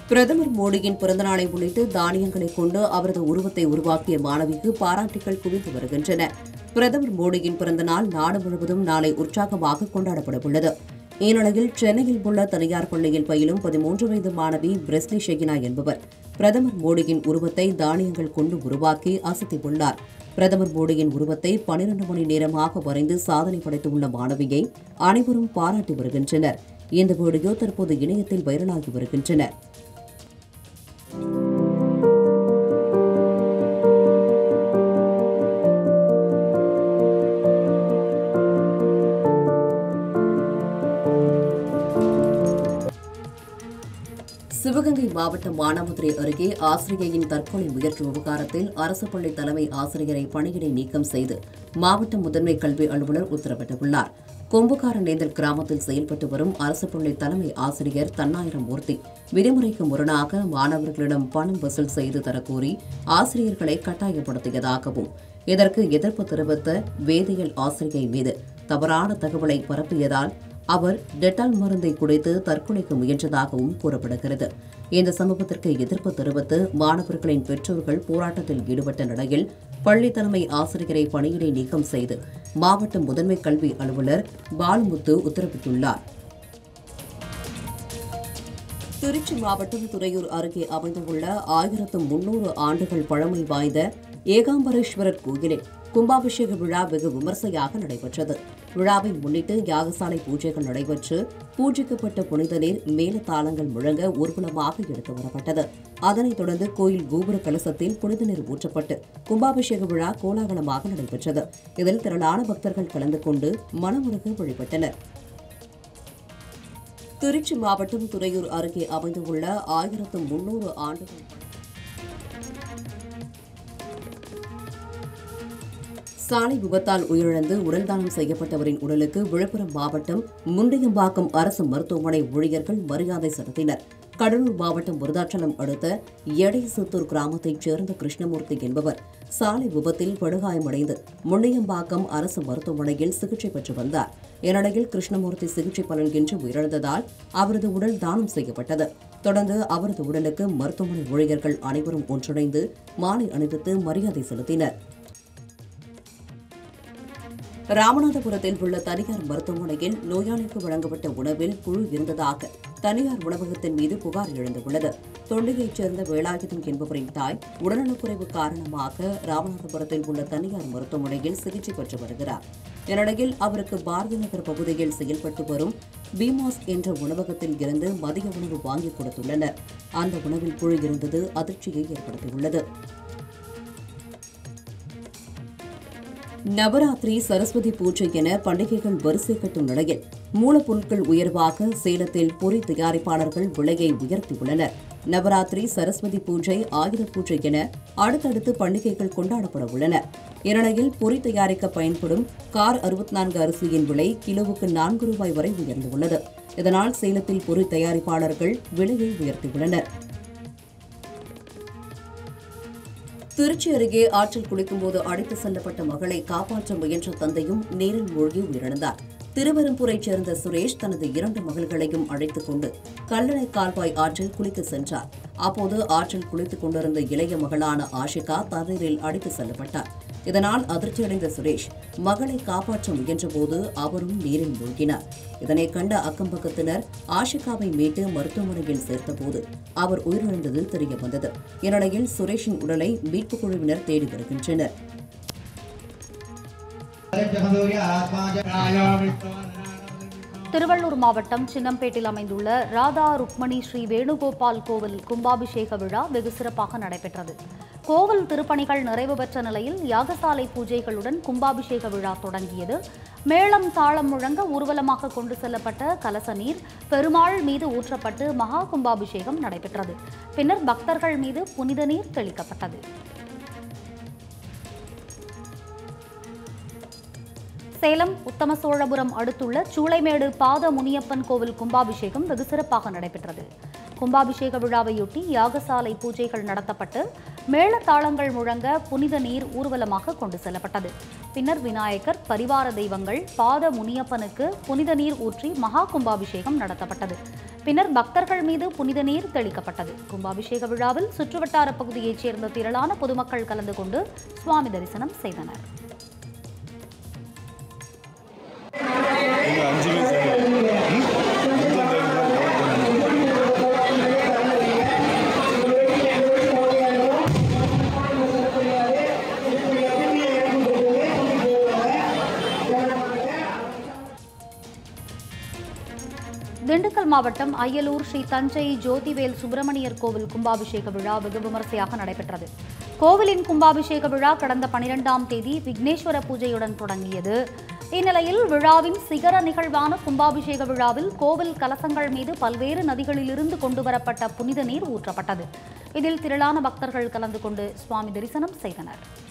பிரதமர் மோடியின் பிறந்தநாளை முன்னிட்டு தானியங்களை கொண்டு அவரது உருவத்தை உருவாக்கிய மாணவிக்கு பாராட்டுகள் குவிந்து வருகின்றன பிரதமர் மோடியின் பிறந்தநாள் நாடு முழுவதும் நாளை உற்சாகமாக கொண்டாடப்படவுள்ளது இந்நிலையில் சென்னையில் உள்ள தனியார் பள்ளியில் பயிலும் பதிமூன்று வயது மாணவி பிரெஸ்லி ஷெகினா என்பவர் பிரதமர் மோடியின் உருவத்தை தானியங்கள் கொண்டு உருவாக்கி அசத்தியுள்ளார் பிரதமர் மோடியின் உருவத்தை பனிரண்டு மணி நேரமாக வரைந்து சாதனை படைத்துள்ள மாணவியை அனைவரும் பாராட்டி வருகின்றனர் இந்த வீடியோ தற்போது இணையத்தில் வைரலாகி வருகின்றன சிவகங்கை மாவட்டம் மானாமதுரை அருகே ஆசிரியையின் தற்கொலை முயற்சி விவகாரத்தில் அரசு பள்ளி தலைமை ஆசிரியரை பணியிடை நீக்கம் செய்து மாவட்ட முதன்மை கல்வி அலுவலர் உத்தரவிட்டுள்ளார் கொம்புகாரநேந்தல் கிராமத்தில் செயல்பட்டு வரும் அரசு பள்ளி தலைமை ஆசிரியர் தன்னாயிரமூர்த்தி விதிமுறைக்கு முரணாக மாணவர்களிடம் பணம் வசூல் செய்து தரக்கோரி ஆசிரியர்களை கட்டாயப்படுத்தியதாகவும் இதற்கு எதிர்ப்பு தெரிவித்த வேதியியல் ஆசிரியை மீது தவறான தகவலை பரப்பியதால் அவர் டெட்டால் மருந்தை குடித்து தற்கொலைக்கு முயன்றதாகவும் கூறப்படுகிறது இந்த சம்பவத்திற்கு எதிர்ப்பு தெரிவித்து மாணவர்களின் பெற்றோர்கள் போராட்டத்தில் ஈடுபட்ட நிலையில் பள்ளி தலைமை ஆசிரியரை பணியிடை நீக்கம் செய்து மாவட்ட முதன்மை கல்வி அலுவலர் பாலுமுத்து உத்தரவிட்டுள்ளார் திருச்சி மாவட்டம் துறையூர் அருகே அமைந்துள்ள ஆயிரத்து முன்னூறு ஆண்டுகள் பழமை வாய்ந்த ஏகாம்பரேஸ்வரர் கோயிலில் கும்பாபிஷேக விழா வெகு விமர்சையாக நடைபெற்றது விழாவை முன்னிட்டு யாகசாலை பூஜைகள் நடைபெற்று பூஜிக்கப்பட்ட புனித நீர் மேலதாளங்கள் முழங்க ஊர்வலமாக எடுத்து வரப்பட்டது அதனைத் தொடர்ந்து கோயில் கோபுர கலசத்தில் புனித நீர் ஊற்றப்பட்டு கும்பாபிஷேக விழா கோலாகலமாக நடைபெற்றது இதில் திரளான பக்தர்கள் கலந்து கொண்டு மனமுருக வழிபட்டனர் திருச்சி மாவட்டம் துறையூர் அருகே அமைந்துள்ள ஆயிரத்து முன்னூறு ஆண்டுகள் சாலை விபத்தால் உயிரிழந்து உடல் தானம் செய்யப்பட்டவரின் உடலுக்கு விழுப்புரம் மாவட்டம் முண்டியம்பாக்கம் அரசு மருத்துவமனை ஊழியர்கள் மரியாதை செலுத்தினர் கடலூர் மாவட்டம் விருதாச்சலம் அடுத்த எடைசுத்தூர் கிராமத்தைச் சேர்ந்த கிருஷ்ணமூர்த்தி என்பவர் சாலை விபத்தில் படுகாயமடைந்து முண்டியம்பாக்கம் அரசு மருத்துவமனையில் சிகிச்சை பெற்று வந்தார் இந்நிலையில் கிருஷ்ணமூர்த்தி சிகிச்சை பலனின்றி உயிரிழந்ததால் அவரது உடல் தானம் செய்யப்பட்டது தொடர்ந்து அவரது உடலுக்கு மருத்துவமனை ஊழியர்கள் அனைவரும் ஒன்றிணைந்து மாலை அணிவித்து மரியாதை செலுத்தினர் ராமநாதபுரத்தில் உள்ள தனியார் மருத்துவமனையில் நோயாளிக்கு வழங்கப்பட்ட உணவில் புழு இருந்ததாக தனியார் உணவகத்தின் மீது புகார் எழுந்துள்ளது தொண்டியைச் சேர்ந்த வேலாயுதம் என்பவரின் தாய் உடல்நலக்குறைவு காரணமாக ராமநாதபுரத்தில் உள்ள தனியார் மருத்துவமனையில் சிகிச்சை பெற்று வருகிறார் இந்நிலையில் அவருக்கு பாரதி நகர் பகுதியில் செயல்பட்டு வரும் பிமாஸ் என்ற உணவகத்தில் இருந்து மதிய உணவு வாங்கிக் கொடுத்துள்ளனர் அந்த உணவில் புழு இருந்தது அதிர்ச்சியை ஏற்படுத்தியுள்ளது நவராத்திரி சரஸ்வதி பூஜை என பண்டிகைகள் வரிசை கட்டும் நிலையில் மூலப்பொருட்கள் உயர்வாக சேலத்தில் பொறி தயாரிப்பாளர்கள் விலையை உயர்த்தியுள்ளனர் நவராத்திரி சரஸ்வதி பூஜை ஆயுத பூஜை என அடுத்தடுத்து பண்டிகைகள் கொண்டாடப்பட உள்ளன இந்நிலையில் பொறி தயாரிக்க பயன்படும் கார் அறுபத்தி நான்கு அரிசியின் விலை கிலோவுக்கு நான்கு ரூபாய் வரை உயர்ந்துள்ளது இதனால் சேலத்தில் பொறி தயாரிப்பாளர்கள் விலையை உயர்த்தியுள்ளனர் திருச்சி அருகே ஆற்றில் குளிக்கும்போது அழைத்து செல்லப்பட்ட மகளை காப்பாற்ற முயன்ற தந்தையும் நீரில் மூழ்கி உயிரிழந்தார் திருவெரும்பூரைச் சேர்ந்த சுரேஷ் தனது இரண்டு மகள்களையும் அழைத்துக் கொண்டு கல்லணை கால்வாய் ஆற்றில் குளிக்க சென்றார் அப்போது ஆற்றில் குளித்துக் கொண்டிருந்த இளைய மகளான ஆஷிகா தண்ணீரில் அடித்து செல்லப்பட்டார் இதனால் அதிர்ச்சியடைந்த சுரேஷ் மகளை காப்பாற்ற முயன்றபோது அவரும் நீரில் மூழ்கினார் இதனை கண்ட அக்கம்பக்கத்தினர் ஆஷிகாவை மீட்டு மருத்துவமனையில் சேர்த்தபோது அவர் உயிரிழந்தது தெரியவந்தது இந்நிலையில் சுரேஷின் உடலை மீட்புக் குழுவினர் தேடி வருகின்றனர் திருவள்ளூர் மாவட்டம் சின்னம்பேட்டில் அமைந்துள்ள ராதா ருக்மணி ஸ்ரீ வேணுகோபால் கோவில் கும்பாபிஷேக விழா வெகு சிறப்பாக நடைபெற்றது கோவில் திருப்பணிகள் நிறைவு பெற்ற நிலையில் யாகசாலை பூஜைகளுடன் கும்பாபிஷேக விழா தொடங்கியது மேளம் தாளம் முழங்க ஊர்வலமாக கொண்டு செல்லப்பட்ட கலச நீர் பெருமாள் மீது ஊற்றப்பட்டு மகா கும்பாபிஷேகம் நடைபெற்றது பின்னர் பக்தர்கள் மீது புனித நீர் தெளிக்கப்பட்டது சேலம் உத்தம சோழபுரம் அடுத்துள்ள சூளைமேடு பாத முனியப்பன் கோவில் கும்பாபிஷேகம் வெகு சிறப்பாக நடைபெற்றது கும்பாபிஷேக விழாவையொட்டி யாகசாலை பூஜைகள் நடத்தப்பட்டு மேளதாளங்கள் முழங்க புனித நீர் ஊர்வலமாக கொண்டு செல்லப்பட்டது பின்னர் விநாயகர் பரிவார தெய்வங்கள் பாத முனியப்பனுக்கு புனித நீர் ஊற்றி மகா கும்பாபிஷேகம் நடத்தப்பட்டது பின்னர் பக்தர்கள் மீது புனித நீர் தெளிக்கப்பட்டது கும்பாபிஷேக விழாவில் சுற்றுவட்டார பகுதியைச் சேர்ந்த திரளான பொதுமக்கள் கலந்து கொண்டு சுவாமி தரிசனம் செய்தனர் இங்க அஞ்சுமே சேர்ந்து ம்? மொத்தம் சேர்ந்து தான் கவர் பண்ணணும் திண்டுக்கல் மாவட்டம் அய்யலூர் ஸ்ரீ தஞ்சை ஜோதிவேல் சுப்பிரமணியர் கோவில் கும்பாபிஷேக விழா வெகு விமரிசையாக நடைபெற்றது கோவிலின் கும்பாபிஷேக விழா கடந்த பனிரெண்டாம் தேதி விக்னேஸ்வர பூஜையுடன் தொடங்கியது இந்நிலையில் விழாவின் சிகர நிகழ்வான கும்பாபிஷேக விழாவில் கோவில் கலசங்கள் மீது பல்வேறு நதிகளிலிருந்து கொண்டுவரப்பட்ட புனித நீர் ஊற்றப்பட்டது இதில் திரளான பக்தர்கள் கலந்து கொண்டு சுவாமி தரிசனம் செய்தனர்